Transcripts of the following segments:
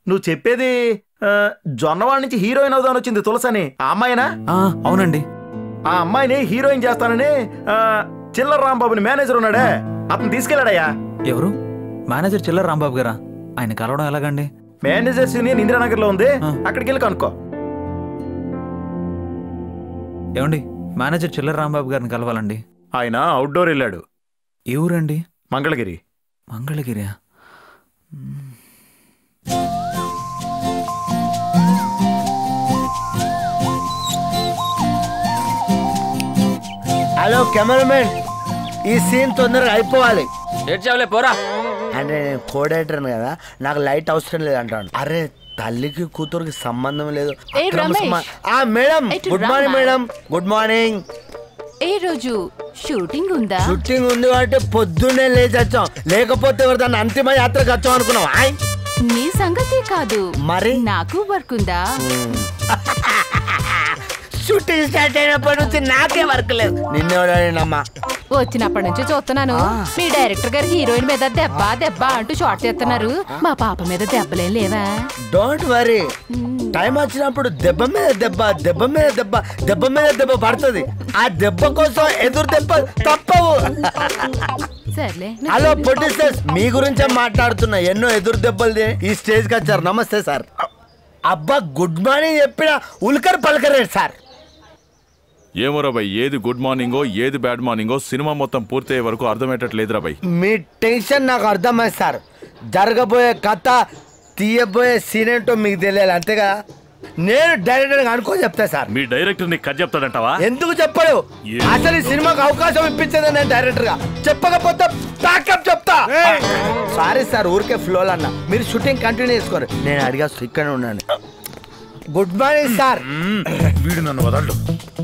నువ్వు చెప్పేది ఆ, జొన్నవాడ నుంచి హీరోయిన్ అవుదాని వచ్చింది తులసని ఆ అమ్మాయినా ఆ, అవునండి ఆ అమ్మాయిని హీరోయిన్ చేస్తానని ఆ, చిల్లర రాంబాబుని మేనేజర్ ఉన్నాడే అతను తీసుకెళ్ళాడయ్యా ఎవరు మేనేజర్ చిల్లర రాంబాబు గారా ఆయన కలవడం ఎలాగండి మేనేజర్స్ యూనియన్ ఇందిరానగర్ లో ఉంది ఆ. అక్కడికి వెళ్ళి కనుక్కో ఏమండి మేనేజర్ చిల్లర రాంబాబు గారిని కలవాలండి ఆయన అవుట్డోర్ వెళ్ళాడు ఏ ఊరండి మంగళగిరి మంగళగిరి హలో కెమెరామెన్ ఈ సీన్ తొందరగా అయిపోవాలి ఏడ్చావులే పోరా అంటే నేను కోడేటర్ను కదా నాకు లైట్ అవసరం లేదు అంటాను అరే తల్లికి కూతురికి సంబంధం లేదు ఏ అక్రమ రమేష్. సంబ- ఆ మేడం ఇటు గుడ్ రా మార్నింగ్ మా. మేడం గుడ్ మార్నింగ్ ఏ రోజు షూటింగ్ ఉందా షూటింగ్ ఉంది కాబట్టి పొద్దున్నే లేచి వచ్చాం లేకపోతే ఎవరు దాన్ని అంతిమ యాత్రకు వచ్చాం అనుకున్నాం ఆయ్ నీ సంగతి కాదు మరి? నాకు వర్క్ ఉందా షూటింగ్ స్టార్ట్ అయినప్పటి నుంచి నాకే వర్క్ లేదు నిన్నెవడమ్మా వచ్చినప్పటి నుంచి చూస్తున్నాను మీ డైరెక్టర్ గారు హీరోయిన్ మీద దెబ్బ దెబ్బ అంటూ షార్ట్ చేస్తున్నారు మా పాప మీద దెబ్బలేం లేవా డోంట్ వరీ టైం వచ్చినప్పుడు దెబ్బ మీద దెబ్బ దెబ్బ మీద దెబ్బ దెబ్బ మీద దెబ్బ పడుతుంది ఆ దెబ్బ కోసం ఎదురు దెబ్బ తప్పవు సర్లే నువ్వు హలో చూడు. ప్రొడ్యూసర్స్ మీ గురించే మాట్లాడుతున్నా ఎన్నో ఎదురు దెబ్బలు తిని ఈ స్టేజ్ కి వచ్చారు నమస్తే సార్ అబ్బా గుడ్ మార్నింగ్ చెప్పిన ఉల్కర్ పలకరేడు సార్ ఏమోరా భయ్ ఏది గుడ్ మార్నింగో ఏది బ్యాడ్ మార్నింగో సినిమా మొత్తం పూర్తయ్యే వరకు అర్థమయ్యేటట్లేదురా భయ్ మీ టెన్షన్ నాకు అర్థమైంది సార్ జరగబోయే కథ తీయబోయే సీన్ ఏంటో మీకు తెలియాలి అంతేగా నేను డైరెక్టర్ అనుకో చెప్తా సార్ మీ డైరెక్టర్ నీకు కథ చెప్తాడంటావా ఎందుకు చెప్పడు ఏ? అసలు ఈ సినిమాకి అవకాశం ఇప్పించేది నేను డైరెక్టర్ గా చెప్పకపోతే ప్యాకప్ చెప్తా సారీ సార్ ఊరికే ఫ్లో అన్న మీరు షూటింగ్ కంటిన్యూ చేసుకోరు నేను అడిగా ఇక్కడ ఉన్నాను గుడ్ మార్నింగ్ సార్ వీడు నన్ను వదలడు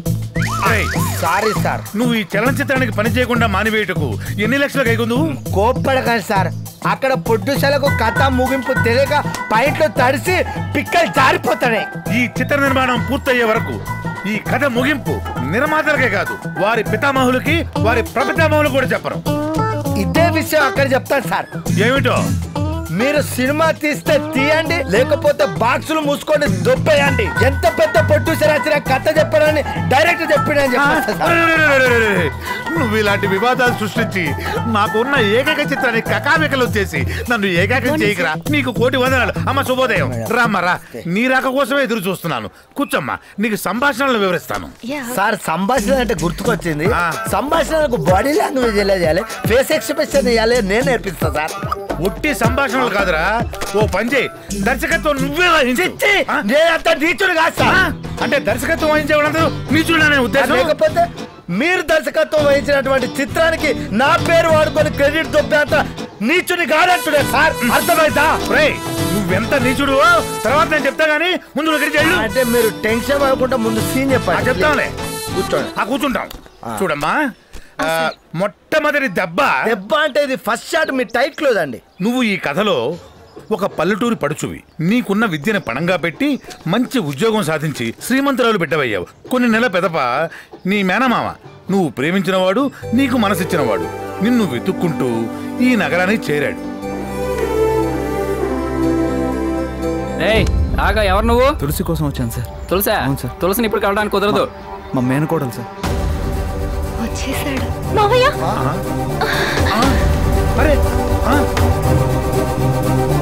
ఏయ్, సారీ సార్ నువ్వు ఈ చలనచిత్రానికి పని చేయకుండా మానివేయటకు ఎన్ని లక్షలు కైకుందు కోప్పడకండి సార్ అక్కడ పొడ్డుశలకు కథ ముగింపు తెలియక పైట్లో తడిసి పిక్కలు జారిపోతాయి ఈ చిత్ర నిర్మాణం పూర్తయ్యే వరకు ఈ కథ ముగింపు నిర్మాతలకే కాదు వారి పితామహులకి వారి ప్రపితామహులు కూడా చెప్పరు ఇదే విషయం అక్కడ చెప్తాను సార్ ఏమిటో మీరు సినిమా తీస్తే తీయండి లేకపోతే బాక్సులు మూసుకొని దొబ్బేయండి ఎంత పెద్ద ప్రొడ్యూసర్ వచ్చిన కథ చెప్పారని డైరెక్ట్ చెప్పినని చెప్పాను సార్ అరెరెరెరెరెరెరె. నువ్వు ఇలాంటి వివాదాలు సృష్టించి నాకున్న ఏకైక చిత్రాన్ని కకామికలు వచ్చేసి నన్ను ఏకాకం చేయకరా నీకు కోటి వందనాలు అమ్మ శుభోదయం రామ్మా రా నీ రాక కోసమే ఎదురు చూస్తున్నాను కూర్చోమ్మా నీకు సంభాషణలు వివరిస్తాను సార్ సంభాషణ అంటే గుర్తుకొచ్చింది ఆ. సంభాషణకు బాడీ లాంగ్వేజ్ ఎలా చేయాలి ఫేస్ ఎక్స్ప్రెషన్ ఇవ్వాలి నేను నేర్పిస్తా సార్ ఉట్టి సంభాషణలు కాదురా ఓ పని చేయి దర్శకత్వం నువ్వే వహించు. చిచ్చి ఆ? నేనంత నీచుడు కాదు ఆ? సార్ అంటే దర్శకత్వం వహించే వాళ్ళందరూ నీచుడనే ఉద్దేశం లేకపోతే మీరు దర్శకత్వం వహించినటువంటి చిత్రానికి నా పేరు వాడుకొని క్రెడిట్ దొబ్బేంత నీచుని కాదంటుడే సార్ అర్థమైందా రేయ్, నువ్వెంత నీచుడు తర్వాత నేను చెప్తా గానీ ముందు దగ్గరికి వెళ్ళు అంటే మీరు టెన్షన్ పడకుండా ముందు సీన్ ఆ, చెప్పండి చెప్తాంలే కూర్చోండి ఆ కూర్చుంటాం చూడమ్మా ఆ, మొట్టమొదటి దెబ్బ దెబ్బ అంటే ఇది ఫస్ట్ షాట్ మీ టైట్ క్లోజ్ అండి నువ్వు ఈ కథలో ఒక పల్లెటూరి పడుచువి నీకున్న విద్యను పణంగా పెట్టి మంచి ఉద్యోగం సాధించి శ్రీమంతురాలు బిడ్డవయ్యావు కొన్ని నెలల పెదప నీ మేనమామ నువ్వు ప్రేమించినవాడు నీకు మనసిచ్చినవాడు నిన్ను వెతుక్కుంటూ ఈ నగరానికి చేరాడు ఏయ్ ఆగా ఎవరు నువ్వు తులసి కోసం వచ్చాను సార్ తులసా అవును సార్. తులసిని ఇప్పుడు కలవడానికి కుదరదు మా మేనకోడలు సార్ వచ్చేసాడు మావయ్య అరే ఆ?